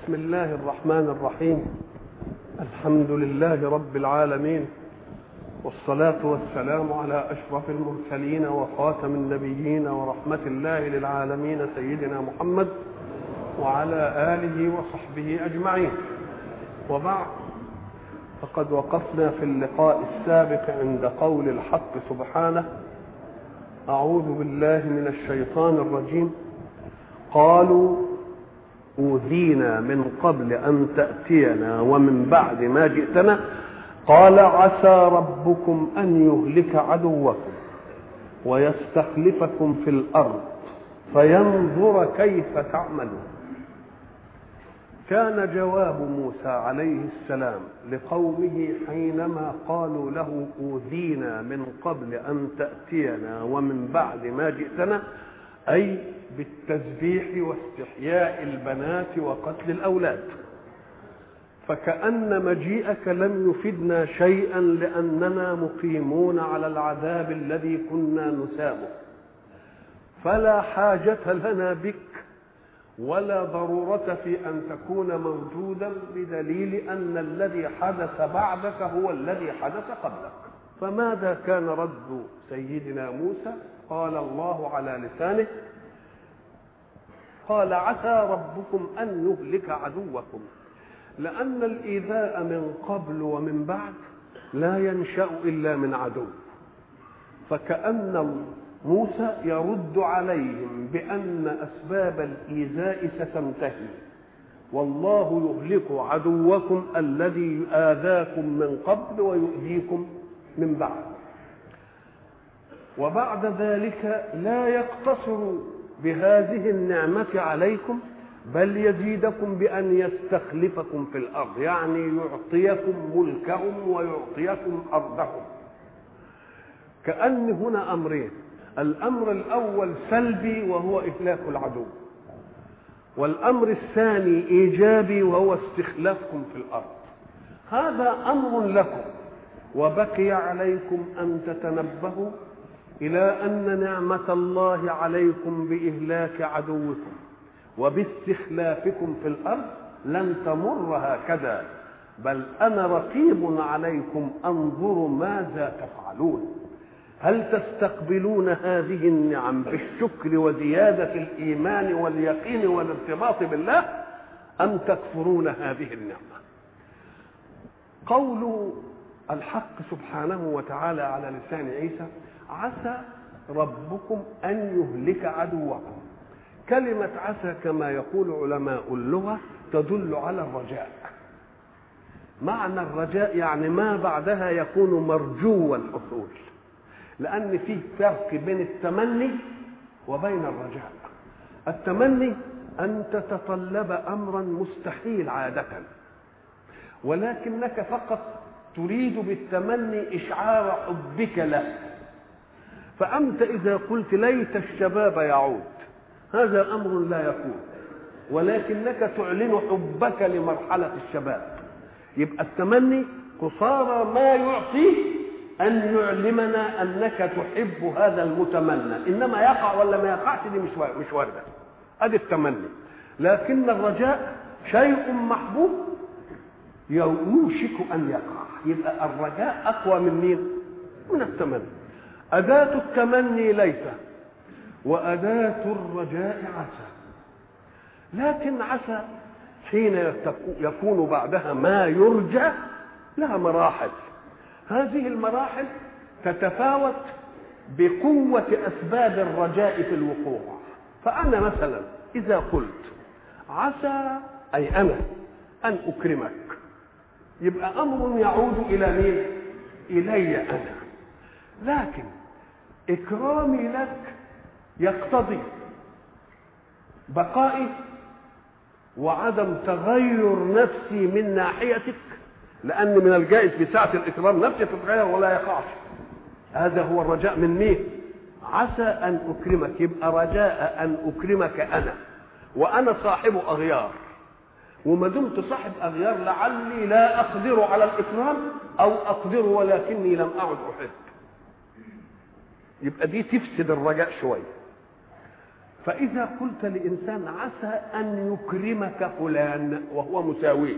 بسم الله الرحمن الرحيم الحمد لله رب العالمين والصلاة والسلام على أشرف المرسلين وخاتم النبيين ورحمة الله للعالمين سيدنا محمد وعلى آله وصحبه أجمعين وبعد فقد وقفنا في اللقاء السابق عند قول الحق سبحانه أعوذ بالله من الشيطان الرجيم قالوا أوذينا من قبل أن تأتينا ومن بعد ما جئتنا قال عسى ربكم أن يهلك عدوكم ويستخلفكم في الأرض فينظر كيف تعملون كان جواب موسى عليه السلام لقومه حينما قالوا له اوذينا من قبل ان تاتينا ومن بعد ما جئتنا اي بالتسبيح واستحياء البنات وقتل الاولاد فكأن مجيئك لم يفدنا شيئا لأننا مقيمون على العذاب الذي كنا نسامه فلا حاجة لنا بك ولا ضرورة في أن تكون موجودا بدليل أن الذي حدث بعدك هو الذي حدث قبلك فماذا كان رد سيدنا موسى قال الله على لسانه قال عسى ربكم أن يهلك عدوكم لأن الإيذاء من قبل ومن بعد لا ينشأ إلا من عدو فكأن موسى يرد عليهم بأن أسباب الإيذاء ستنتهي والله يهلك عدوكم الذي آذاكم من قبل ويؤذيكم من بعد وبعد ذلك لا يقتصر بهذه النعمة عليكم بل يزيدكم بأن يستخلفكم في الأرض يعني يعطيكم ملكهم ويعطيكم أرضهم كأن هنا أمرين الامر الاول سلبي وهو اهلاك العدو والامر الثاني ايجابي وهو استخلافكم في الارض هذا امر لكم وبقي عليكم ان تتنبهوا الى ان نعمه الله عليكم باهلاك عدوكم وباستخلافكم في الارض لن تمر هكذا بل انا رقيب عليكم انظر ماذا تفعلون هل تستقبلون هذه النعم بالشكر وزيادة الإيمان واليقين والارتباط بالله أم تكفرون هذه النعمة قول الحق سبحانه وتعالى على لسان عيسى عسى ربكم أن يهلك عدوكم كلمة عسى كما يقول علماء اللغة تدل على الرجاء معنى الرجاء يعني ما بعدها يكون مرجو الحصول لأن فيه فرق بين التمني وبين الرجاء التمني أن تتطلب أمرا مستحيل عادة ولكنك فقط تريد بالتمني إشعار حبك له فأنت إذا قلت ليت الشباب يعود هذا أمر لا يكون ولكنك تعلن حبك لمرحلة الشباب يبقى التمني قصارى ما يعطيه أن يعلمنا أنك تحب هذا المتمنى إنما يقع ولا ما يقعش دي مش مش واردة أدي التمني لكن الرجاء شيء محبوب يوشك أن يقع يبقى الرجاء أقوى من مين؟ من التمني أداة التمني ليس وأداة الرجاء عسى لكن عسى حين يكون بعدها ما يرجى لها مراحل هذه المراحل تتفاوت بقوة أسباب الرجاء في الوقوع فأنا مثلا إذا قلت عسى أي أنا أن أكرمك يبقى أمر يعود إلى مين؟ إلي أنا لكن إكرامي لك يقتضي بقائي وعدم تغير نفسي من ناحيتك لأن من الجائز في ساعة الإكرام نفسي تتغير ولا يقعش هذا هو الرجاء من مين؟ عسى أن أكرمك يبقى رجاء أن أكرمك أنا وأنا صاحب أغيار وما دمت صاحب أغيار لعلي لا أقدر على الإكرام أو أقدر ولكني لم أعد أحب يبقى دي تفسد الرجاء شوية فإذا قلت لإنسان عسى أن يكرمك فلان وهو مساويه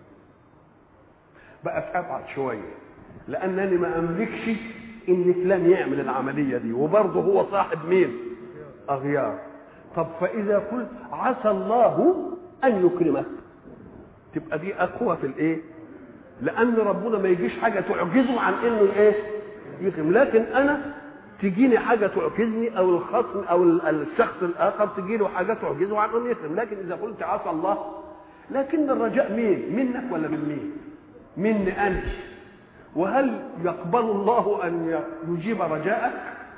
بقى أبعد شوية لأنني ما أملكش إن فلان يعمل العملية دي وبرضه هو صاحب مين؟ أغيار طب فإذا قلت عسى الله أن يكرمك تبقى دي أقوى في الإيه؟ لأن ربنا ما يجيش حاجة تعجزه عن إنه إيه؟ يكرم لكن أنا تجيني حاجه تعجزني او الخصم او الشخص الاخر تجي له حاجه تعجزه عن ان يكرم لكن اذا قلت عسى الله لكن الرجاء مين منك ولا من مين مني انت وهل يقبل الله ان يجيب رجاءك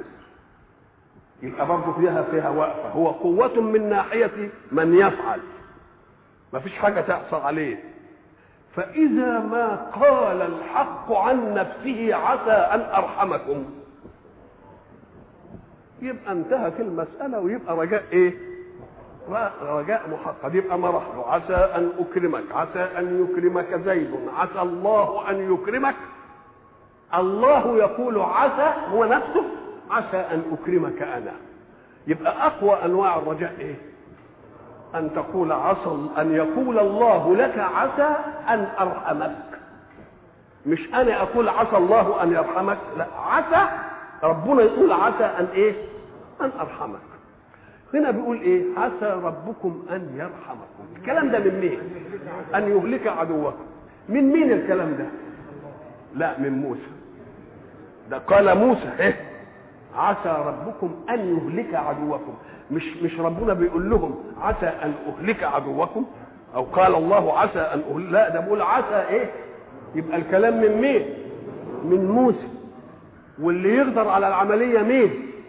يبقى برضه فيها فيها وقفه هو قوه من ناحيه من يفعل ما فيش حاجه تعصى عليه فاذا ما قال الحق عن نفسه عسى ان ارحمكم يبقى انتهت المسألة ويبقى رجاء إيه؟ رجاء محقق يبقى ما راح له عسى أن أكرمك عسى أن يكرمك زيد عسى الله أن يكرمك الله يقول عسى هو نفسه عسى أن أكرمك أنا يبقى أقوى أنواع الرجاء إيه؟ أن تقول عسى أن يقول الله لك عسى أن أرحمك مش أنا أقول عسى الله أن يرحمك لا عسى ربنا يقول عسى ان ايه ان ارحمك هنا بيقول ايه عسى ربكم ان يرحمكم الكلام ده من مين ان يهلك عدوكم من مين الكلام ده لا من موسى ده قال موسى ايه عسى ربكم ان يهلك عدوكم مش مش ربنا بيقول لهم عسى ان اهلك عدوكم او قال الله عسى ان أهلك لا ده بيقول عسى ايه يبقى الكلام من مين من موسى واللي يقدر على العمليه مين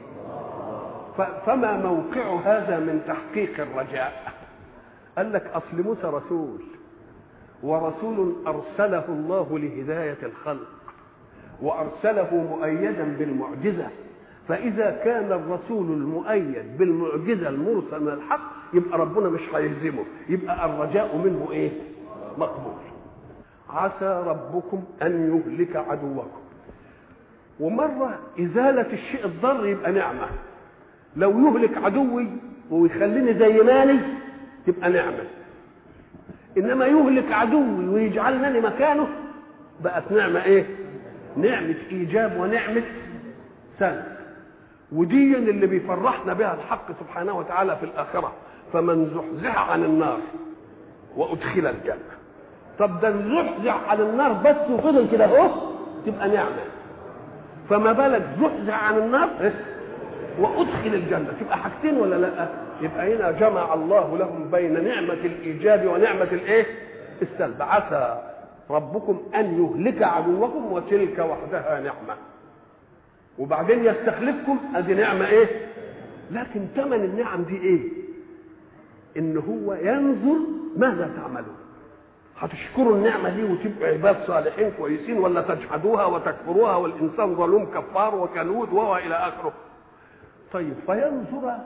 فما موقع هذا من تحقيق الرجاء قال لك اصل موسى رسول ورسول ارسله الله لهدايه الخلق وارسله مؤيدا بالمعجزه فاذا كان الرسول المؤيد بالمعجزه المرسل من الحق يبقى ربنا مش هيهزمه يبقى الرجاء منه ايه مقبول عسى ربكم ان يهلك عدوكم ومرة إزالة الشيء الضر يبقى نعمة لو يهلك عدوي ويخليني زي مالي تبقى نعمة إنما يهلك عدوي ويجعلني مكانه بقت نعمة إيه؟ نعمة إيجاب ونعمة سلب ودي اللي بيفرحنا بها الحق سبحانه وتعالى في الآخرة فمن زحزح عن النار وأدخل الجنة طب ده زحزح عن النار بس وفضل كده أهو تبقى نعمة فما بالك زحزح عن النار وادخل الجنه تبقى حاجتين ولا لا يبقى هنا جمع الله لهم بين نعمه الايجاب ونعمه الايه السلب عسى ربكم ان يهلك عدوكم وتلك وحدها نعمه وبعدين يستخلفكم ادي نعمه ايه لكن ثمن النعم دي ايه ان هو ينظر ماذا تعملون هتشكروا النعمة دي وتبقوا عباد صالحين كويسين ولا تجحدوها وتكفروها والإنسان ظلوم كفار وكنود وهو إلى آخره طيب فينظر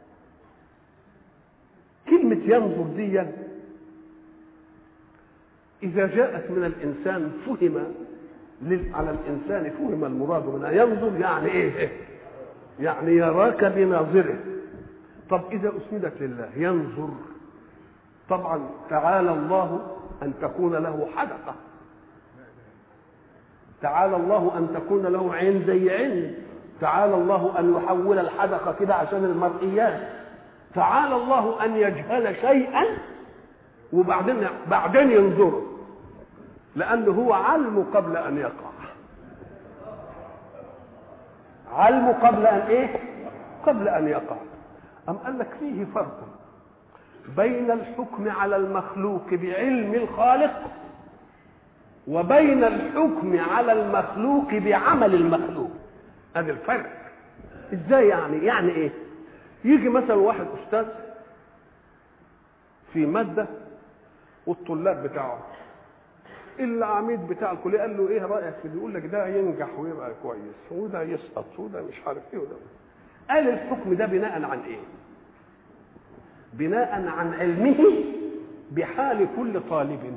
كلمة ينظر دي إذا جاءت من الإنسان فهم على الإنسان فهم المراد منها ينظر يعني إيه يعني يراك بناظره طب إذا أسندت لله ينظر طبعا تعالى الله أن تكون له حدقة تعالى الله أن تكون له عين زي عين تعالى الله أن يحول الحدقة كده عشان المرئيات تعالى الله أن يجهل شيئا وبعدين بعدين ينظره لأنه هو علم قبل أن يقع علم قبل أن إيه؟ قبل أن يقع أم قال لك فيه فرق بين الحكم على المخلوق بعلم الخالق وبين الحكم على المخلوق بعمل المخلوق هذا الفرق ازاي يعني يعني ايه يجي مثلا واحد استاذ في ماده والطلاب بتاعه العميد بتاع الكليه قال له ايه رايك في يقول لك ده ينجح ويبقى كويس وده يسقط وده مش عارف ايه وده قال الحكم ده بناء عن ايه بناء عن علمه بحال كل طالب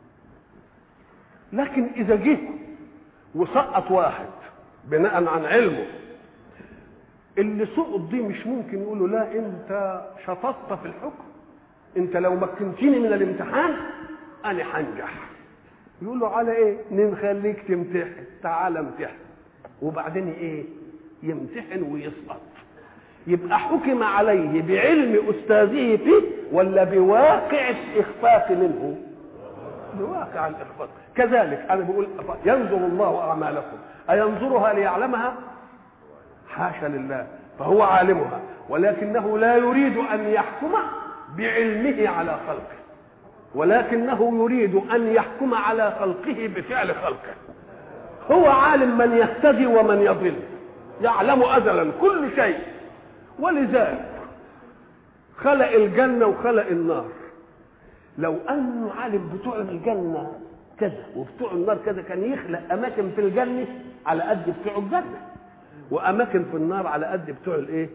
لكن اذا جه وسقط واحد بناء عن علمه اللي سقط دي مش ممكن يقولوا لا انت شططت في الحكم انت لو مكنتني من الامتحان انا هنجح يقول له على ايه نخليك تمتحن تعال امتحن وبعدين ايه يمتحن ويسقط يبقى حكم عليه بعلم استاذه فيه ولا بواقع الاخفاق منه بواقع الاخفاق كذلك انا بقول ينظر الله اعمالكم اينظرها ليعلمها حاشا لله فهو عالمها ولكنه لا يريد ان يحكم بعلمه على خلقه ولكنه يريد ان يحكم على خلقه بفعل خلقه هو عالم من يهتدي ومن يضل يعلم ازلا كل شيء ولذلك خلق الجنه وخلق النار لو انه عالم بتوع الجنه كذا وبتوع النار كذا كان يخلق اماكن في الجنه على قد بتوع الجنه واماكن في النار على قد بتوع الايه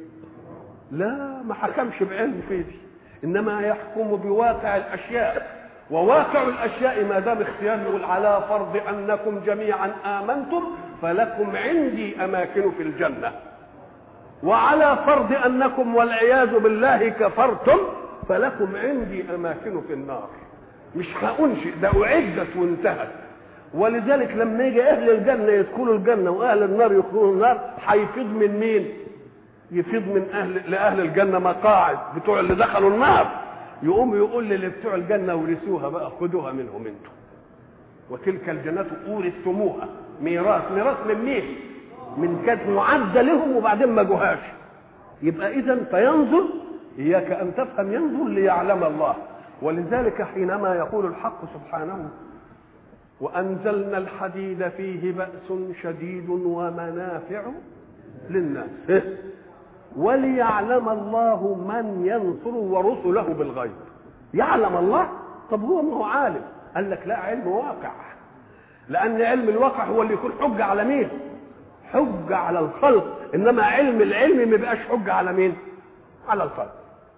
لا ما حكمش بعلم في دي انما يحكم بواقع الاشياء وواقع الاشياء ما دام اختيار يقول على فرض انكم جميعا امنتم فلكم عندي اماكن في الجنه وعلى فرض انكم والعياذ بالله كفرتم فلكم عندي اماكن في النار مش هانشئ ده اعدت وانتهت ولذلك لما يجي اهل الجنه يدخلوا الجنه واهل النار يدخلوا النار هيفيض من مين يفيض من اهل لاهل الجنه مقاعد بتوع اللي دخلوا النار يقوم يقول للي بتوع الجنه ورثوها بقى خدوها منهم انتم وتلك الجنات اورثتموها ميراث ميراث من مين من كانت معده لهم وبعدين ما جوهاش يبقى اذا فينظر اياك ان تفهم ينظر ليعلم الله ولذلك حينما يقول الحق سبحانه وانزلنا الحديد فيه باس شديد ومنافع للناس وليعلم الله من ينصر ورسله بالغيب يعلم الله طب هو ما هو عالم قال لك لا علم واقع لان علم الواقع هو اللي يكون حجه على مين حجه على الخلق انما علم العلم ما بيبقاش حجه على مين على الخلق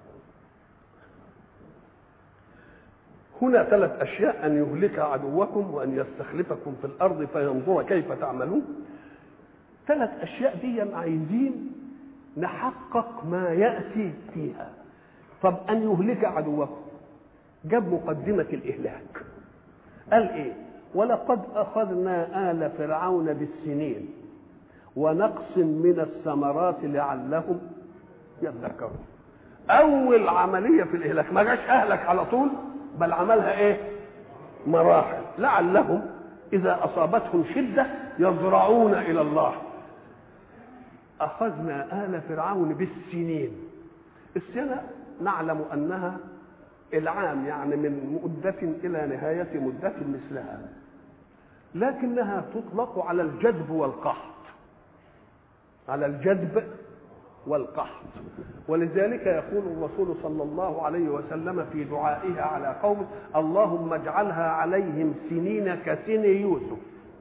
هنا ثلاث اشياء ان يهلك عدوكم وان يستخلفكم في الارض فينظر كيف تعملون ثلاث اشياء دي عايزين نحقق ما ياتي فيها طب ان يهلك عدوكم جاب مقدمه الاهلاك قال ايه ولقد اخذنا ال فرعون بالسنين ونقص من الثمرات لعلهم يذكرون اول عمليه في الاهلاك ما جاش اهلك على طول بل عملها ايه مراحل لعلهم اذا اصابتهم شده يضرعون الى الله اخذنا ال فرعون بالسنين السنه نعلم انها العام يعني من مدة إلى نهاية مدة مثلها لكنها تطلق على الجدب والقحط على الجدب والقحط ولذلك يقول الرسول صلى الله عليه وسلم في دعائه على قوم اللهم اجعلها عليهم سنين كسن يوسف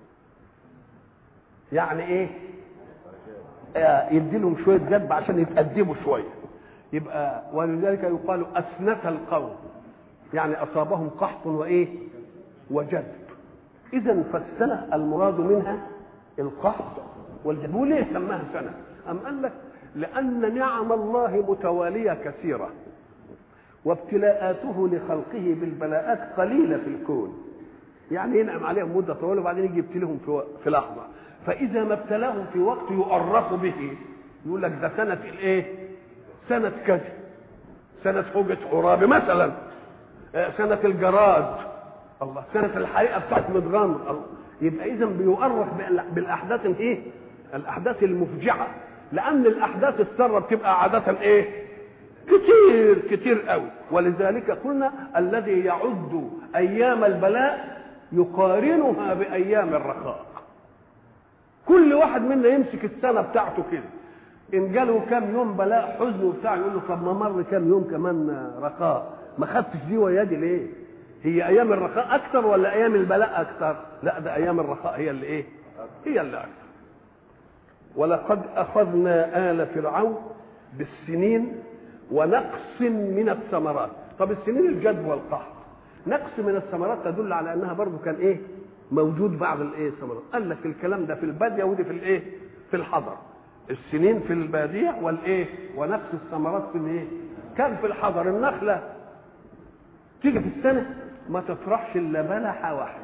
يعني ايه آه يدي لهم شويه جدب عشان يتقدموا شويه يبقى ولذلك يقال اسنت القوم يعني اصابهم قحط وايه وجدب اذا فالسنه المراد منها القحط والجدب وليه سماها سنه ام قال لك لان نعم الله متواليه كثيره وابتلاءاته لخلقه بالبلاءات قليله في الكون يعني ينعم عليهم مده طويله وبعدين يجي يبتليهم في, في لحظه فاذا ما ابتلاهم في وقت يؤرخ به يقول لك ده سنه الايه سنة كذا سنة فوجة عرابي مثلا سنة الجراد الله سنة الحريقة بتاعت مدغام يبقى إذا بيؤرخ بالأحداث الإيه؟ الأحداث المفجعة لأن الأحداث السارة بتبقى عادة إيه؟ كتير كتير قوي ولذلك قلنا الذي يعد أيام البلاء يقارنها بأيام الرخاء كل واحد منا يمسك السنة بتاعته كده ان جاله كام يوم بلاء حزن وبتاع يقول له طب ما مر كام يوم كمان رخاء ما خدتش دي ويادي ليه هي ايام الرخاء اكثر ولا ايام البلاء اكثر لا ده ايام الرخاء هي اللي ايه هي اللي اكثر ولقد اخذنا ال فرعون بالسنين ونقص من الثمرات طب السنين الجدب والقحط نقص من الثمرات تدل على انها برضه كان ايه موجود بعض الايه الثمرات قال لك الكلام ده في الباديه ودي في الايه في الحضر السنين في البادية والايه ونقص الثمرات في الايه كان في الحضر النخلة تيجي في السنة ما تفرحش الا بلحة واحدة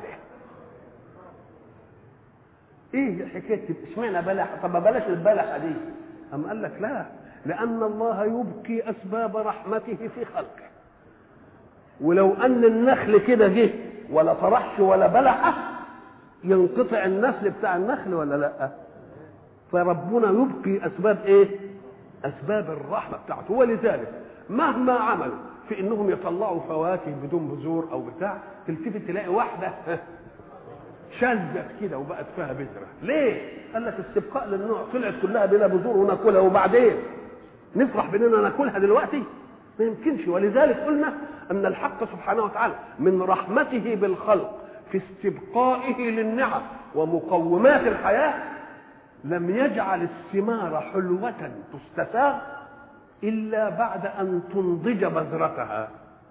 ايه حكاية اشمعنى بلحة طب ما بلاش البلحة دي أم قال لك لا لأن الله يبقي أسباب رحمته في خلقه ولو أن النخل كده جه ولا طرحش ولا بلحة ينقطع النسل بتاع النخل ولا لا فربنا يبقي أسباب إيه أسباب الرحمة بتاعته ولذلك مهما عملوا في انهم يطلعوا فواكه بدون بذور او بتاع تلتفت تلاقي واحده شذت كده وبقت فيها بذره ليه قال لك استبقاء للنوع طلعت كلها بلا بذور وناكلها وبعدين نفرح باننا ناكلها دلوقتي ما يمكنش ولذلك قلنا ان الحق سبحانه وتعالى من رحمته بالخلق في استبقائه للنعم ومقومات الحياه لم يجعل الثمار حلوه تستساغ الا بعد ان تنضج بذرتها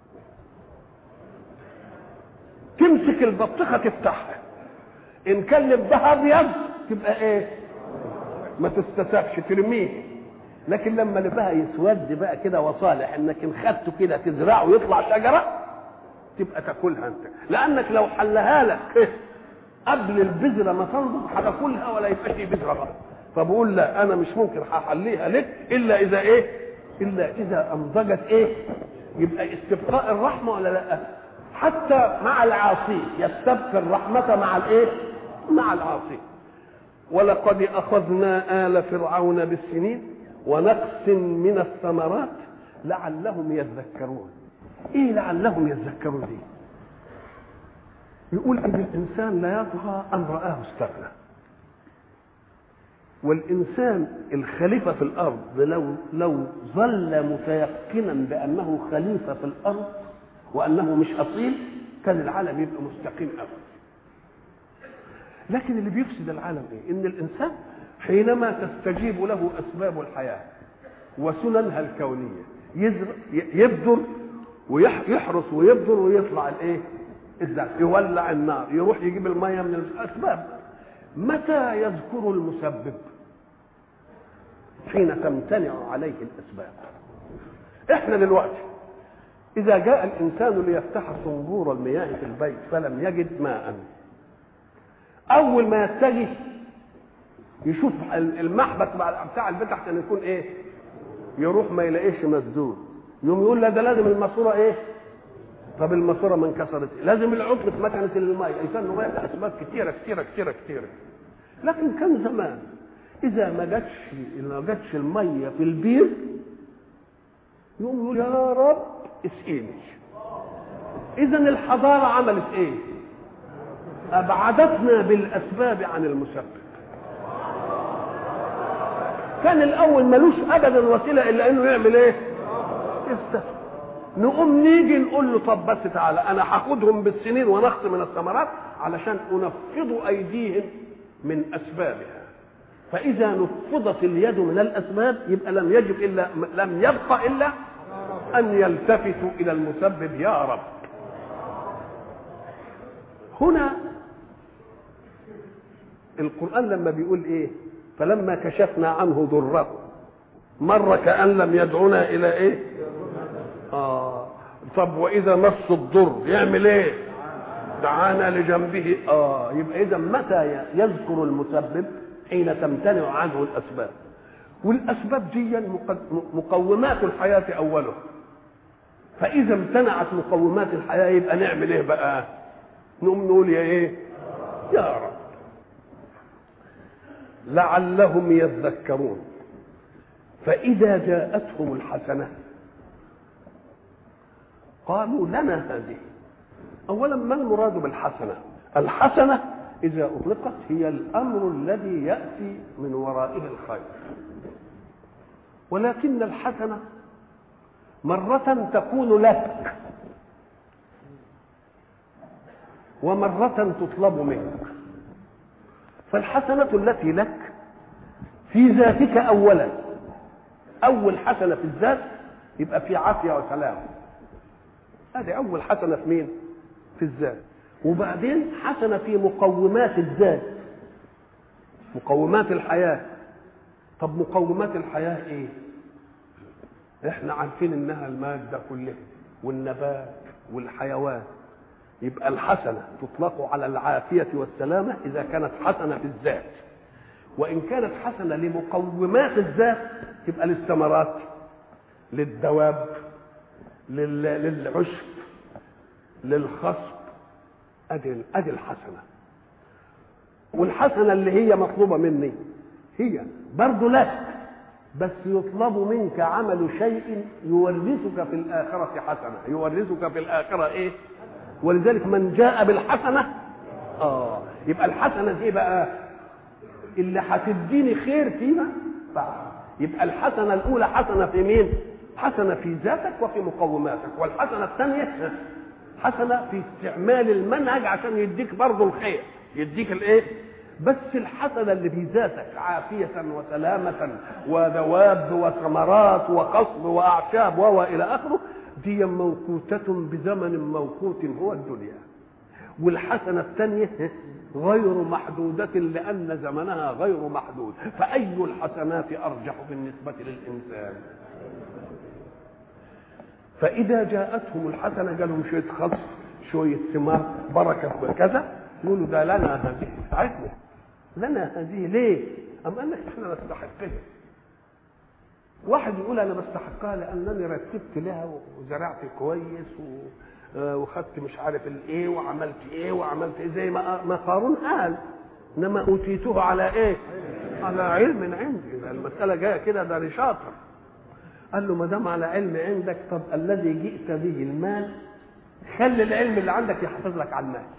تمسك البطيخه تفتحها ان كان لبها ابيض تبقى ايه ما تستساغش ترميه لكن لما لبها يسود بقى كده وصالح انك ان خدته كده تزرعه ويطلع شجره تبقى تاكلها انت لانك لو حلها لك قبل البذره ما تنضج هتاكلها ولا يبقى في بذره غلط فبقول لا انا مش ممكن هحليها لك الا اذا ايه الا اذا انضجت ايه يبقى استبقاء الرحمه ولا لا حتى مع العاصي يستبقي الرحمه مع الايه مع العاصي ولقد اخذنا ال فرعون بالسنين ونقص من الثمرات لعلهم يذكرون ايه لعلهم يذكرون دي يقول ان الانسان لا يطغى ان راه استغنى والانسان الخليفه في الارض لو لو ظل متيقنا بانه خليفه في الارض وانه مش اصيل كان العالم يبقى مستقيم قوي لكن اللي بيفسد العالم ايه ان الانسان حينما تستجيب له اسباب الحياه وسننها الكونيه يزرع يبذر ويحرس ويبذر ويطلع الايه الزرع يولع النار يروح يجيب الميه من الاسباب متى يذكر المسبب حين تمتنع عليه الاسباب احنا دلوقتي اذا جاء الانسان ليفتح صنبور المياه في البيت فلم يجد ماء اول ما يتجه يشوف المحبس بتاع البيت عشان يكون ايه يروح ما يلاقيش مسدود يوم يقول لا ده لازم الماسوره ايه طب الماسوره ما انكسرت لازم العقد اتمكنت للميه اي كان رايح لاسباب كتيره كتيره كتيره كتيره لكن كان زمان اذا ما جاتش ما جاتش الميه في البير يقوم يقول يا رب اسقيني اذا الحضاره عملت ايه ابعدتنا بالاسباب عن المسبب كان الاول ملوش ابدا وسيله الا انه يعمل ايه يستسقي نقوم نيجي نقول له طب بس تعالى انا هاخدهم بالسنين ونقص من الثمرات علشان انفض ايديهم من اسبابها فاذا نفضت اليد من الاسباب يبقى لم يجب الا لم يبقى الا ان يلتفتوا الى المسبب يا رب هنا القران لما بيقول ايه فلما كشفنا عنه ضره مر كان لم يدعنا الى ايه اه طب واذا مس الضر يعمل ايه دعانا لجنبه اه يبقى اذا متى يذكر المسبب حين تمتنع عنه الاسباب والاسباب دي مقومات الحياه اوله فاذا امتنعت مقومات الحياه يبقى نعمل ايه بقى نقوم نقول يا ايه يا رب لعلهم يذكرون فاذا جاءتهم الحسنه قالوا لنا هذه اولا ما المراد بالحسنه الحسنه اذا اطلقت هي الامر الذي ياتي من ورائه الخير ولكن الحسنه مره تكون لك ومره تطلب منك فالحسنه التي لك في ذاتك اولا اول حسنه في الذات يبقى في عافيه وسلام هذه اول حسنه في مين في الذات وبعدين حسنه في مقومات الذات مقومات الحياه طب مقومات الحياه ايه احنا عارفين انها الماده كلها والنبات والحيوان يبقى الحسنه تطلق على العافيه والسلامه اذا كانت حسنه في الذات وان كانت حسنه لمقومات الذات تبقى للثمرات للدواب للعشب للخصب ادي ادي الحسنه والحسنه اللي هي مطلوبه مني هي برضه لك بس يطلب منك عمل شيء يورثك في الآخرة حسنة يورثك في الآخرة إيه ولذلك من جاء بالحسنة آه يبقى الحسنة دي بقى اللي هتديني خير فيما بعد يبقى الحسنة الأولى حسنة في مين؟ حسنة في ذاتك وفي مقوماتك والحسنة الثانية حسنة في استعمال المنهج عشان يديك برضه الخير يديك الايه؟ بس الحسنة اللي في ذاتك عافية وسلامة ودواب وثمرات وقصب وأعشاب وإلى آخره دي موقوتة بزمن موقوت هو الدنيا والحسنة الثانية غير محدودة لأن زمنها غير محدود فأي الحسنات أرجح بالنسبة للإنسان فإذا جاءتهم الحسنة قالوا شوية خلص شوية ثمار بركة كذا يقولوا ده لنا هذه بتاعتنا لنا هذه ليه؟ أم قال لك احنا نستحقها واحد يقول انا بستحقها لانني رتبت لها وزرعت كويس و... وخدت مش عارف الايه وعملت ايه وعملت ايه زي ما ما قارون قال انما اوتيته على ايه؟ على علم عندي ده المساله جايه كده ده شاطر قال له ما دام على علم عندك طب الذي جئت به المال خلي العلم اللي عندك يحافظ لك على المال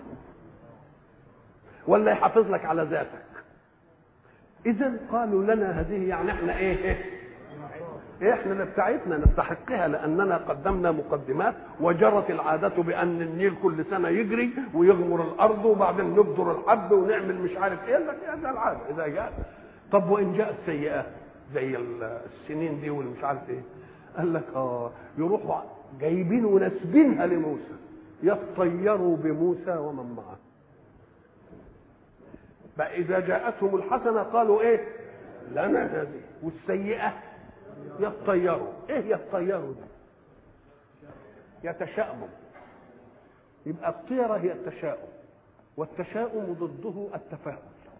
ولا يحافظ لك على ذاتك اذا قالوا لنا هذه يعني احنا ايه, إيه؟ احنا اللي بتاعتنا نستحقها لاننا قدمنا مقدمات وجرت العاده بان النيل كل سنه يجري ويغمر الارض وبعدين نبذر الحب ونعمل مش عارف ايه لك هذا العاده اذا جاءت طب وان جاءت سيئات زي السنين دي والمش عارف ايه قال لك اه يروحوا جايبين وناسبينها لموسى يطيروا بموسى ومن معه بقى اذا جاءتهم الحسنه قالوا ايه لنا هذه والسيئه يطيروا ايه يطيروا دي يتشاءموا يبقى الطيرة هي التشاؤم والتشاؤم ضده التفاؤل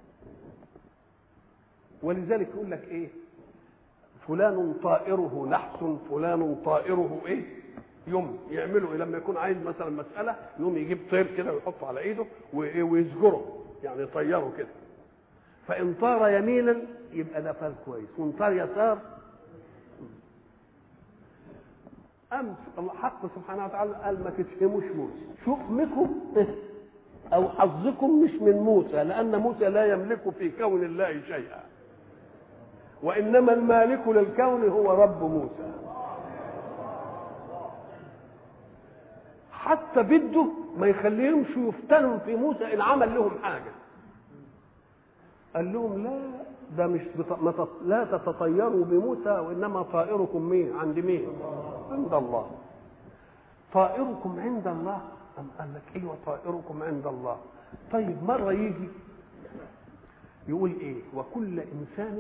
ولذلك يقول لك ايه فلان طائره نحس فلان طائره ايه يوم يعملوا لما يكون عايز مثلا مسألة يوم يجيب طير كده ويحطه على ايده ويزجره يعني يطيره كده فإن طار يمينا يبقى ده فاز كويس وإن طار يسار امس الحق سبحانه وتعالى قال ما تفهموش موسى شؤمكم او حظكم مش من موسى لان موسى لا يملك في كون الله شيئا وانما المالك للكون هو رب موسى حتى بده ما يخليهمش يفتنوا في موسى ان عمل لهم حاجه قال لهم لا ده مش بط... ما تط... لا تتطيروا بموسى وانما طائركم مين عند مين عند الله طائركم عند الله أم قال لك ايوه طائركم عند الله طيب مره يجي يقول ايه وكل انسان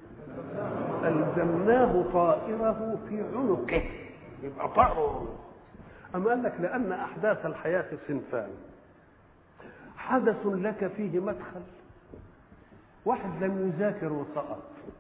الزمناه طائره في عنقه يبقى طائره أم قال لك لأن أحداث الحياة صنفان حدث لك فيه مدخل واحد لم يذاكر وسقط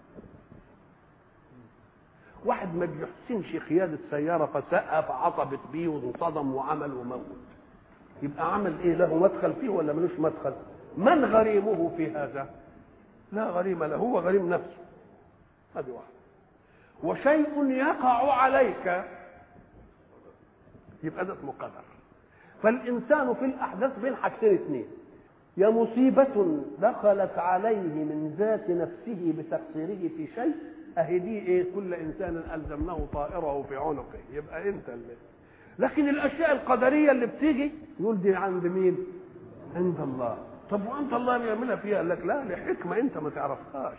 واحد ما بيحسنش قيادة سيارة فسقى فعصبت بيه وانصدم وعمل وموت يبقى عمل ايه له مدخل فيه ولا ملوش مدخل من غريمه في هذا لا غريم له هو غريم نفسه هذه واحدة وشيء يقع عليك يبقى ده اسمه قدر فالإنسان في الأحداث بين حاجتين اثنين يا مصيبة دخلت عليه من ذات نفسه بتقصيره في شيء اهي دي ايه كل انسان الزمناه طائره في عنقه يبقى انت اللي لكن الاشياء القدريه اللي بتيجي يقول دي عند مين عند الله طب وانت الله بيعملها فيها قال لك لا لحكمه انت ما تعرفهاش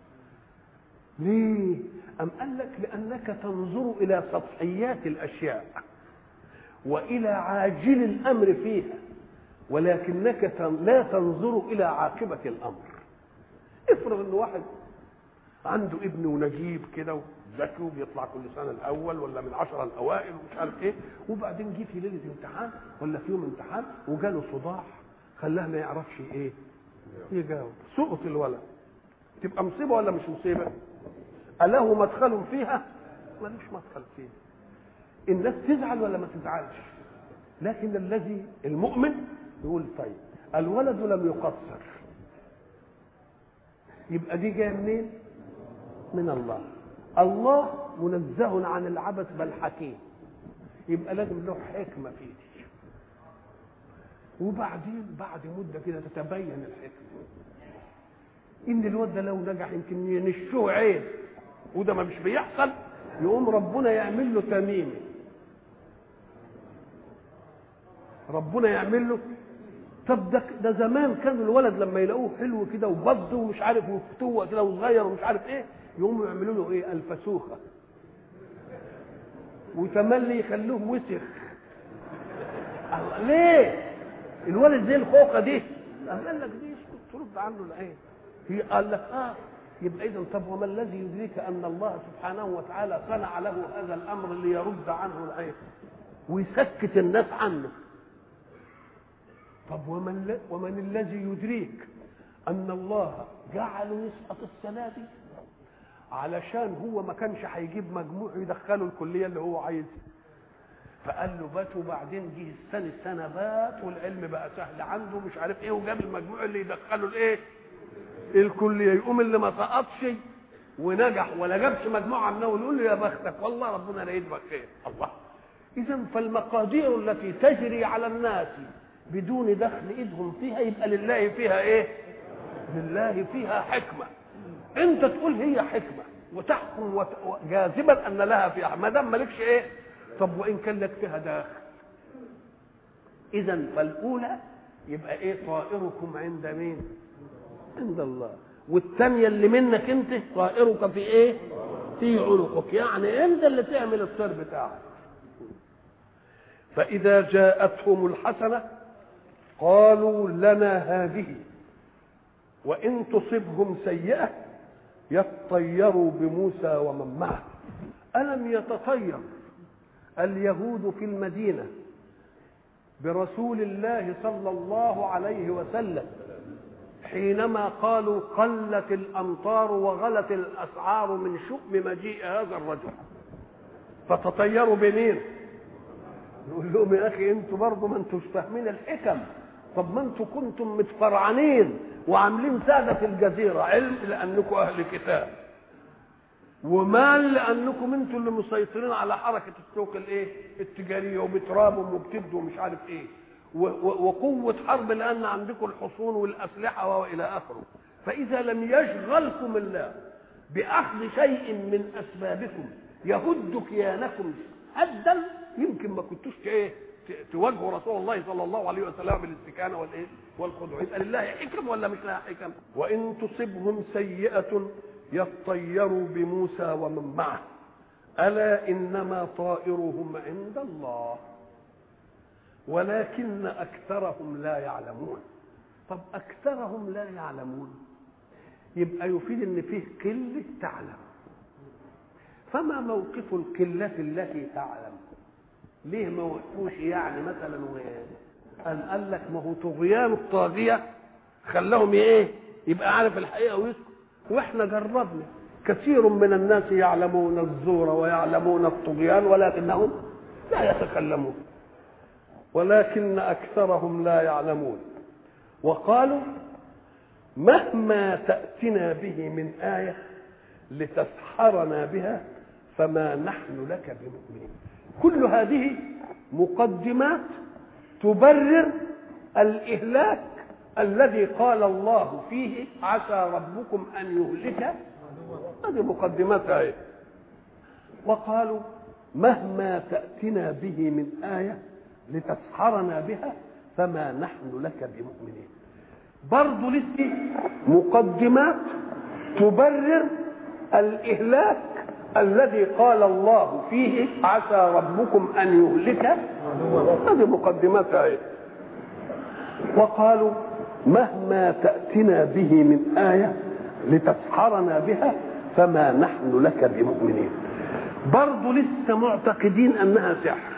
ليه ام قال لك لانك تنظر الى سطحيات الاشياء والى عاجل الامر فيها ولكنك لا تنظر الى عاقبه الامر افرض ان واحد عنده ابن ونجيب كده وذكي وبيطلع كل سنه الاول ولا من عشرة الاوائل ومش عارف ايه وبعدين جه في ليله امتحان ولا في يوم امتحان وجاله صداع خلاه ما يعرفش ايه يجاوب سقط الولد تبقى مصيبه ولا مش مصيبه اله مدخل فيها ملوش مدخل فيها الناس تزعل ولا ما تزعلش لكن الذي المؤمن يقول طيب الولد لم يقصر يبقى دي جايه منين من الله الله منزه عن العبث بل حكيم يبقى لازم له حكمه في دي وبعدين بعد مده كده تتبين الحكمه ان الواد ده لو نجح يمكن ينشوه عين وده ما مش بيحصل يقوم ربنا يعمل له تميمه ربنا يعمل له طب ده ده زمان كان الولد لما يلاقوه حلو كده وبض ومش عارف وفتوه كده وصغير ومش عارف ايه يقوموا يعملوا له ايه الفسوخه وتملي يخلوه وسخ الله ليه الولد زي الخوخه دي قال لك دي ترد عنه العين هي قال لك اه يبقى اذا طب وما الذي يدريك ان الله سبحانه وتعالى صنع له هذا الامر ليرد عنه العين ويسكت الناس عنه طب ومن ومن الذي يدريك ان الله جعله يسقط السنه دي علشان هو ما كانش هيجيب مجموع يدخله الكليه اللي هو عايزها فقال له بات وبعدين جه السنه السنه بات والعلم بقى سهل عنده مش عارف ايه وجاب المجموع اللي يدخله الايه الكليه يقوم اللي ما سقطش ونجح ولا جابش مجموعه منه ويقول له يا بختك والله ربنا لا يدبك خير الله اذا فالمقادير التي تجري على الناس بدون دخل ايدهم فيها يبقى لله فيها ايه لله فيها حكمه انت تقول هي حكمه وتحكم وت... جاذبا ان لها فيها ما دام مالكش ايه طب وان كان لك فيها داخل اذا فالاولى يبقى ايه طائركم عند مين عند الله والثانيه اللي منك انت طائرك في ايه في عنقك يعني انت اللي تعمل الطير بتاعك فاذا جاءتهم الحسنه قالوا لنا هذه وان تصبهم سيئه يطيروا بموسى ومن معه الم يتطير اليهود في المدينه برسول الله صلى الله عليه وسلم حينما قالوا قلت الامطار وغلت الاسعار من شؤم مجيء هذا الرجل فتطيروا بمين يقول لهم يا اخي انتوا برضه ما انتوش فاهمين الحكم طب ما انتوا كنتم متفرعنين وعاملين سادة في الجزيرة علم لأنكم أهل كتاب ومال لأنكم انتوا اللي مسيطرين على حركة السوق الايه التجارية وبترابهم وبتدوا ومش عارف ايه وقوة حرب لأن عندكم الحصون والأسلحة وإلى آخره فإذا لم يشغلكم الله بأخذ شيء من أسبابكم يهد كيانكم هدا يمكن ما كنتوش ايه تواجهوا رسول الله صلى الله عليه وسلم بالاستكانه والايه والخضوع يبقى لله حكم ولا مش لها حكم وان تصبهم سيئه يطيروا بموسى ومن معه الا انما طائرهم عند الله ولكن اكثرهم لا يعلمون طب اكثرهم لا يعلمون يبقى يفيد ان فيه قله تعلم فما موقف القله التي تعلم ليه ما وقفوش يعني مثلا و... قال قال لك ما هو طغيان الطاغيه خلاهم ايه يبقى عارف الحقيقه ويسكت واحنا جربنا كثير من الناس يعلمون الزور ويعلمون الطغيان ولكنهم لا يتكلمون ولكن اكثرهم لا يعلمون وقالوا مهما تاتنا به من ايه لتسحرنا بها فما نحن لك بمؤمنين كل هذه مقدمات تبرر الاهلاك الذي قال الله فيه عسى ربكم ان يهلك هذه مقدمات ايه وقالوا مهما تاتنا به من ايه لتسحرنا بها فما نحن لك بمؤمنين برضه لسه مقدمات تبرر الاهلاك الذي قال الله فيه عسى ربكم ان يهلك هذه مقدمات ايه وقالوا مهما تاتنا به من ايه لتسحرنا بها فما نحن لك بمؤمنين برضه لسه معتقدين انها سحر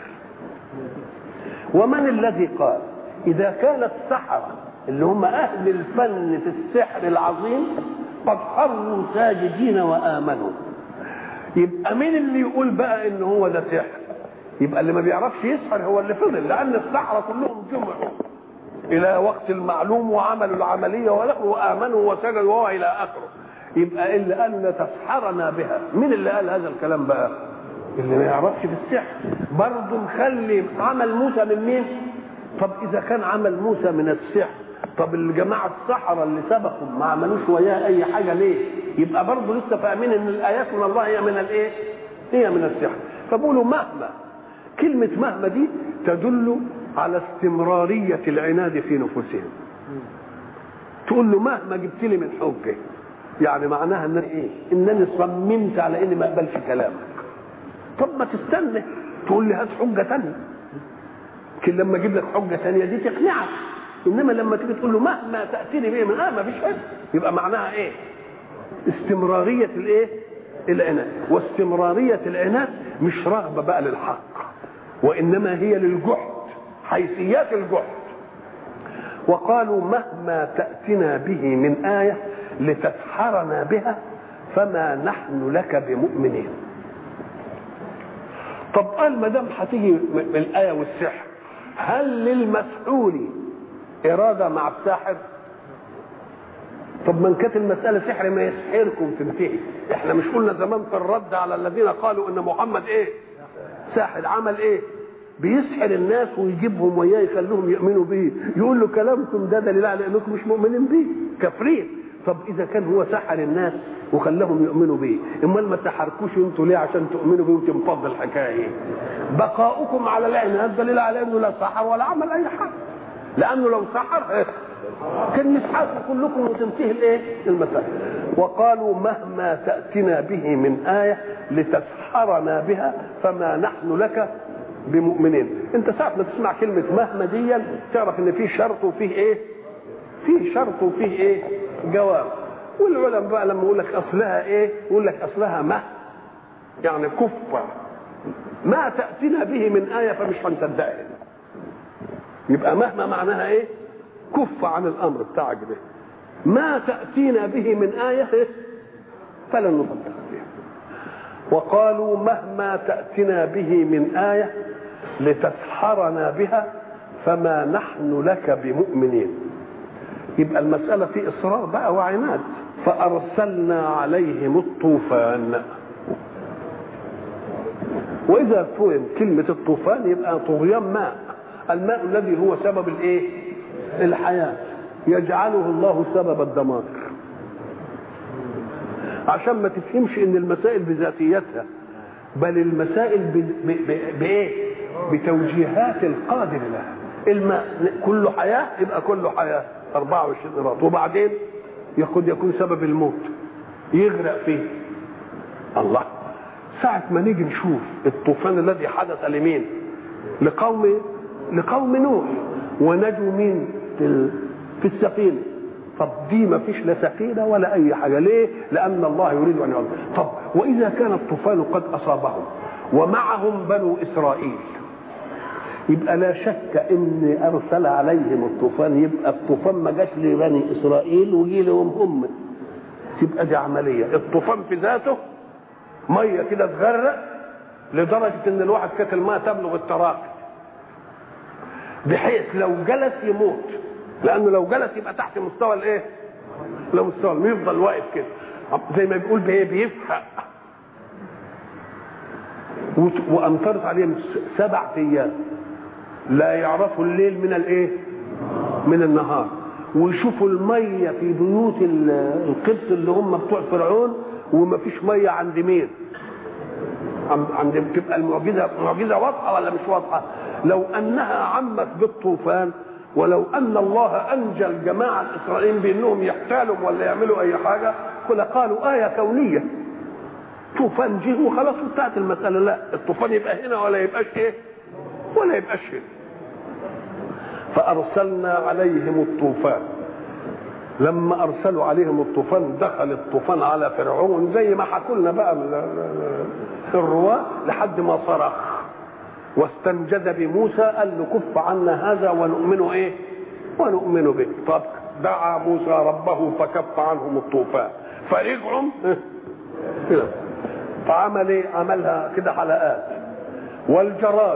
ومن الذي قال اذا كان السحره اللي هم اهل الفن في السحر العظيم قد خروا ساجدين وامنوا يبقى مين اللي يقول بقى ان هو ده سحر يبقى اللي ما بيعرفش يسحر هو اللي فضل لان السحره كلهم جمعوا الى وقت المعلوم وعملوا العمليه وامنوا وسجدوا وهو الى اخره يبقى اللي قال لتسحرنا بها مين اللي قال هذا الكلام بقى اللي ما يعرفش في السحر برضه مخلي عمل موسى من مين طب اذا كان عمل موسى من السحر طب الجماعه السحرة اللي سبقوا ما عملوش وياه اي حاجه ليه يبقى برضه لسه فاهمين ان الايات من الله هي من الايه هي من السحر فبقولوا مهما كلمه مهما دي تدل على استمراريه العناد في نفوسهم تقول له مهما جبت لي من حجه يعني معناها ان ايه انني صممت على اني ما اقبلش كلامك طب ما تستنى تقول لي هات حجه ثانيه لكن لما اجيب لك حجه ثانيه دي تقنعك انما لما تيجي تقول له مهما تاتيني به من اه ما فيش حاجه يبقى معناها ايه استمراريه الايه العناد واستمراريه العناد مش رغبه بقى للحق وانما هي للجحد حيثيات الجحد وقالوا مهما تاتنا به من ايه لتسحرنا بها فما نحن لك بمؤمنين طب قال ما دام هتيجي من الايه والسحر هل للمسحور اراده مع الساحر طب من كانت المساله سحر ما يسحركم تنتهي احنا مش قلنا زمان في الرد على الذين قالوا ان محمد ايه ساحر عمل ايه بيسحر الناس ويجيبهم وياه يخليهم يؤمنوا به يقول له كلامكم ده دليل على انكم مش مؤمنين به كافرين طب اذا كان هو سحر الناس وخلاهم يؤمنوا به امال ما تحركوش انتوا ليه عشان تؤمنوا به وتنفض الحكايه ايه بقاؤكم على العناد دليل على انه لا سحر ولا عمل اي حاجه لانه لو سحر كان يسحقوا كلكم وتنتهي الايه المسألة وقالوا مهما تأتنا به من آية لتسحرنا بها فما نحن لك بمؤمنين انت ساعة ما تسمع كلمة مهما دي تعرف ان في شرط وفيه ايه فيه شرط وفيه ايه جواب والعلماء بقى لما يقول لك اصلها ايه يقول لك اصلها ما يعني كفة ما تأتينا به من آية فمش هنصدقها يبقى مهما معناها ايه كف عن الامر بتاعك ده ما تأتينا به من آية فلن نصدق بها وقالوا مهما تأتنا به من آية لتسحرنا بها فما نحن لك بمؤمنين يبقى المسألة في إصرار بقى وعناد فأرسلنا عليهم الطوفان وإذا فهم كلمة الطوفان يبقى طغيان ماء الماء الذي هو سبب الإيه؟ الحياة يجعله الله سبب الدمار عشان ما تفهمش ان المسائل بذاتيتها بل المسائل بايه بتوجيهات القادر لها الماء كله حياة يبقى كله حياة 24 قراط وبعدين يقد يكون سبب الموت يغرق فيه الله ساعة ما نيجي نشوف الطوفان الذي حدث لمين لقوم لقوم نوح ونجوا مين في في السفينه طب دي ما فيش لا سفينه ولا اي حاجه ليه لان الله يريد ان يعلم طب واذا كان الطوفان قد اصابهم ومعهم بنو اسرائيل يبقى لا شك ان ارسل عليهم الطوفان يبقى الطوفان ما جاش لبني اسرائيل وجي لهم هم تبقى دي عمليه الطوفان في ذاته ميه كده تغرق لدرجه ان الواحد كانت الماء تبلغ التراقي بحيث لو جلس يموت لانه لو جلس يبقى تحت مستوى الايه لو مستوى يفضل واقف كده زي ما بيقول بايه بيفحق وامطرت عليهم سبع ايام لا يعرفوا الليل من الايه من النهار ويشوفوا الميه في بيوت القبط اللي هم بتوع فرعون وما فيش ميه عند مين عند بتبقى المعجزه معجزه واضحه ولا مش واضحه لو انها عمت بالطوفان ولو ان الله انجى الجماعه الاسرائيليين بانهم يحتالوا ولا يعملوا اي حاجه فلقالوا ايه كونيه طوفان جه وخلاص انتهت المساله لا الطوفان يبقى هنا ولا يبقاش ايه ولا يبقاش هنا فارسلنا عليهم الطوفان لما ارسلوا عليهم الطوفان دخل الطوفان على فرعون زي ما حكوا لنا بقى الرواه لحد ما صرخ واستنجد بموسى قال له كف عنا هذا ونؤمن ايه ونؤمن به طب دعا موسى ربه فكف عنهم الطوفان فرجعوا كده فعمل ايه عملها كده حلقات والجراد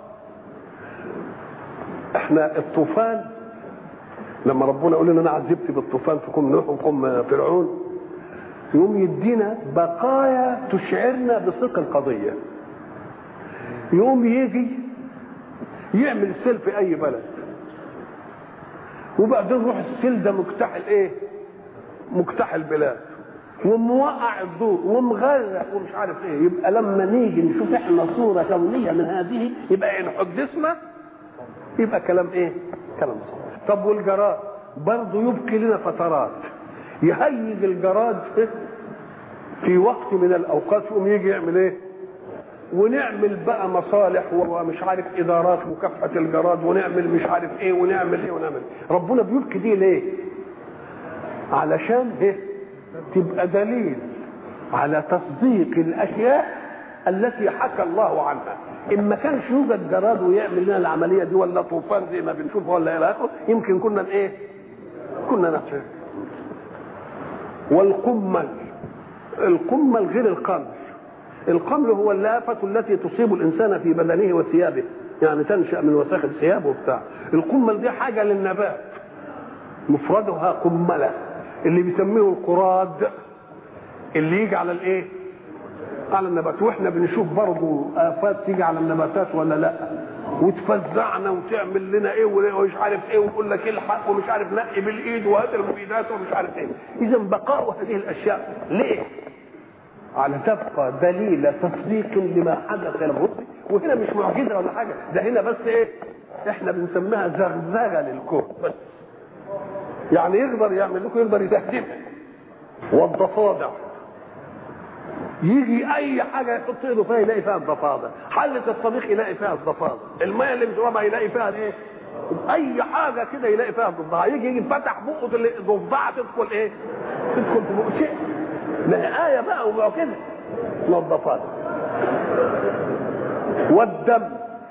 احنا الطوفان لما ربنا يقول لنا انا عذبت بالطوفان في قوم نوح وقوم فرعون يقوم يدينا بقايا تشعرنا بصدق القضيه يقوم يجي يعمل سيل في اي بلد وبعدين روح السيل ده مجتاح ايه مجتاح البلاد وموقع الضوء ومغرق ومش عارف ايه يبقى لما نيجي نشوف احنا صوره كونيه من هذه يبقى ان حدثنا يبقى كلام ايه كلام صحيح طب والجراد برضه يبقي لنا فترات يهيج الجراد في وقت من الاوقات يقوم يجي يعمل ايه ونعمل بقى مصالح ومش عارف ادارات مكافحه الجراد ونعمل مش عارف ايه ونعمل ايه ونعمل ربنا بيبكي دي ليه علشان ايه تبقى دليل على تصديق الاشياء التي حكى الله عنها ان ما كانش يوجد جراد ويعمل لنا العمليه دي ولا طوفان زي ما بنشوفه ولا الى اخره يمكن كنا ايه كنا نحشر والقمل القمل غير القمل القمل هو اللافة التي تصيب الإنسان في بدنه وثيابه يعني تنشأ من وساخ الثياب وبتاع القمل دي حاجة للنبات مفردها قملة اللي بيسميه القراد اللي يجي على الايه على النبات واحنا بنشوف برضه افات تيجي على النباتات ولا لا وتفزعنا وتعمل لنا ايه ومش عارف ايه ويقول لك الحق ومش عارف نقي بالايد وهات المبيدات ومش عارف ايه اذا بقاء هذه الاشياء ليه على تبقى دليل تصديق لما حدث الرسل وهنا مش معجزه ولا حاجه ده هنا بس ايه احنا بنسميها زغزغه للكون بس يعني يقدر يعمل لكم يقدر يتهدمها والضفادع يجي اي حاجه يحط ايده فيها يلاقي فيها الضفادع حله الطبيخ يلاقي فيها الضفادع الميه اللي بيشربها يلاقي فيها ايه اي حاجه كده يلاقي فيها الضفدعه يجي يجي فتح بقه الضفدعه تدخل ايه تدخل في بقه شيء لا آية بقى ومعجزة نظفات والدم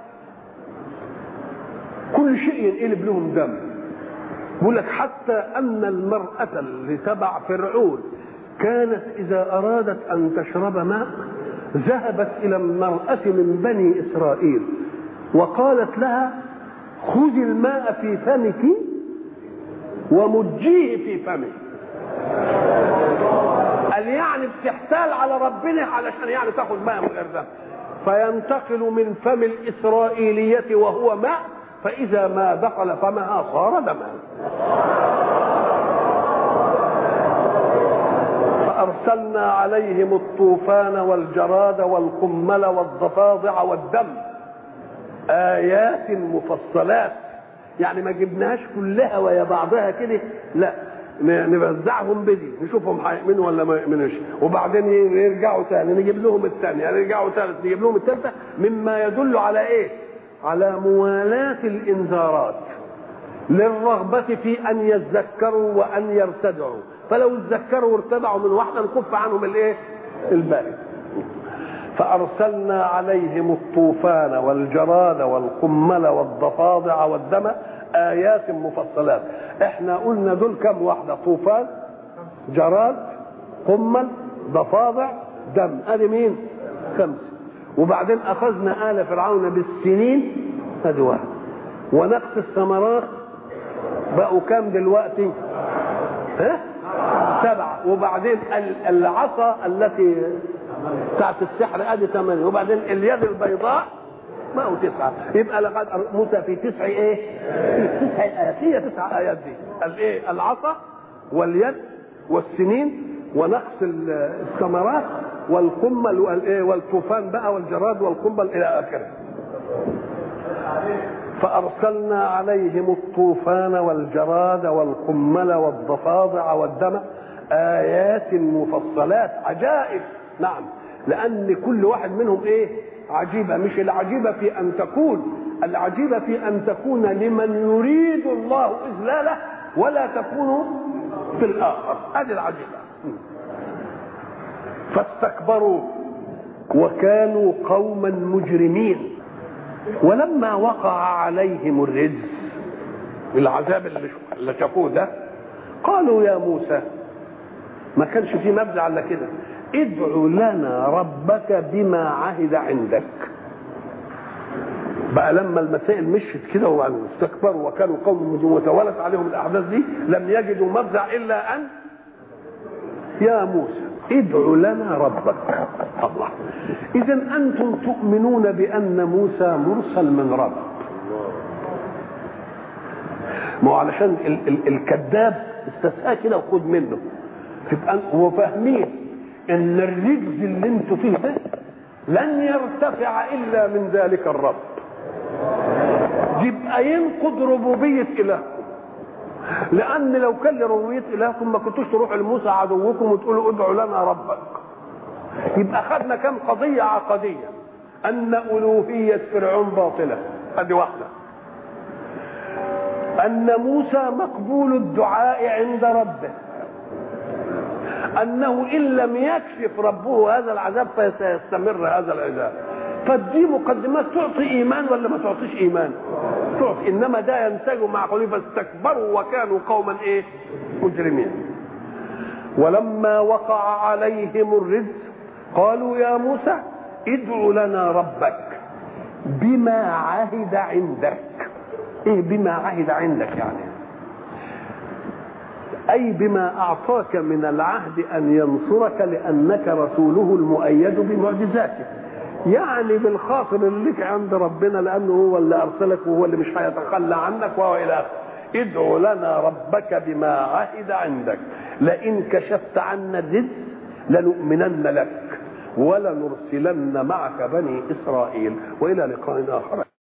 كل شيء ينقلب لهم دم بيقول لك حتى أن المرأة اللي تبع فرعون كانت إذا أرادت أن تشرب ماء ذهبت إلى المرأة من بني إسرائيل وقالت لها خذي الماء في فمك ومجيه في فمك قال يعني بتحتال على ربنا علشان يعني تاخد ماء من غير دم فينتقل من فم الإسرائيلية وهو ماء فإذا ما دخل فمها صار دما فأرسلنا عليهم الطوفان والجراد والقمل والضفادع والدم آيات مفصلات يعني ما جبناهاش كلها ويا بعضها كده لا نوزعهم بدي نشوفهم هيؤمنوا ولا ما يؤمنوش وبعدين يرجعوا تاني نجيب لهم الثانية يرجعوا ثالث نجيب لهم الثالثة مما يدل على ايه على موالاة الانذارات للرغبة في ان يذكروا وان يرتدعوا فلو اتذكروا وارتدعوا من واحدة نكف عنهم الايه الباقي فأرسلنا عليهم الطوفان والجراد والقمل والضفادع والدم آيات مفصلات احنا قلنا دول كم واحدة طوفان جراد قمل ضفادع دم ادي مين خمسة وبعدين اخذنا آل فرعون بالسنين ادي واحد ونقص الثمرات بقوا كام دلوقتي ها سبعة وبعدين العصا التي بتاعت السحر ادي ثمانية وبعدين اليد البيضاء بقوا تسعة يبقى لقد موسى في تسع ايه؟ في تسع ايات هي تسع ايات دي الايه؟ العصا واليد والسنين ونقص الثمرات والقمل والايه والطوفان بقى والجراد والقنبل الى اخره. فارسلنا عليهم الطوفان والجراد والقمل والضفادع والدم ايات مفصلات عجائب نعم لان كل واحد منهم ايه عجيبه مش العجيبه في ان تكون العجيبه في ان تكون لمن يريد الله اذلاله ولا تكون في الاخر ادي العجيبه فاستكبروا وكانوا قوما مجرمين ولما وقع عليهم الرجز العذاب اللي اللي شافوه ده قالوا يا موسى ما كانش في مبدأ على كده ادع لنا ربك بما عهد عندك بقى لما المسائل مشت كده واستكبروا وكانوا قوم مجرمين وتوالت عليهم الاحداث دي لم يجدوا مفزع الا ان يا موسى ادع لنا ربك الله اذا انتم تؤمنون بان موسى مرسل من رب ما هو علشان ال- ال- الكذاب استسقى كده وخد منه تبقى هو فاهمين ان الرجز اللي انتوا فيه ده لن يرتفع الا من ذلك الرب يبقى ينقض ربوبيه الهكم لان لو كان لربوبيه الهكم ما كنتوش تروحوا لموسى عدوكم وتقولوا ادعوا لنا ربك يبقى خدنا كم قضيه عقديه ان الوهيه فرعون باطله ادي واحده ان موسى مقبول الدعاء عند ربه انه ان لم يكشف ربه هذا العذاب فسيستمر هذا العذاب فدي مقدمات تعطي ايمان ولا ما تعطيش ايمان تعطي انما ده ينسجم مع قوله فاستكبروا وكانوا قوما ايه مجرمين ولما وقع عليهم الرزق قالوا يا موسى ادع لنا ربك بما عهد عندك ايه بما عهد عندك يعني اي بما اعطاك من العهد ان ينصرك لانك رسوله المؤيد بمعجزاته يعني بالخاطر اللي لك عند ربنا لانه هو اللي ارسلك وهو اللي مش هيتخلى عنك وهو الى اخره ادع لنا ربك بما عهد عندك لئن كشفت عنا الرزق لنؤمنن لك ولنرسلن معك بني اسرائيل والى لقاء اخر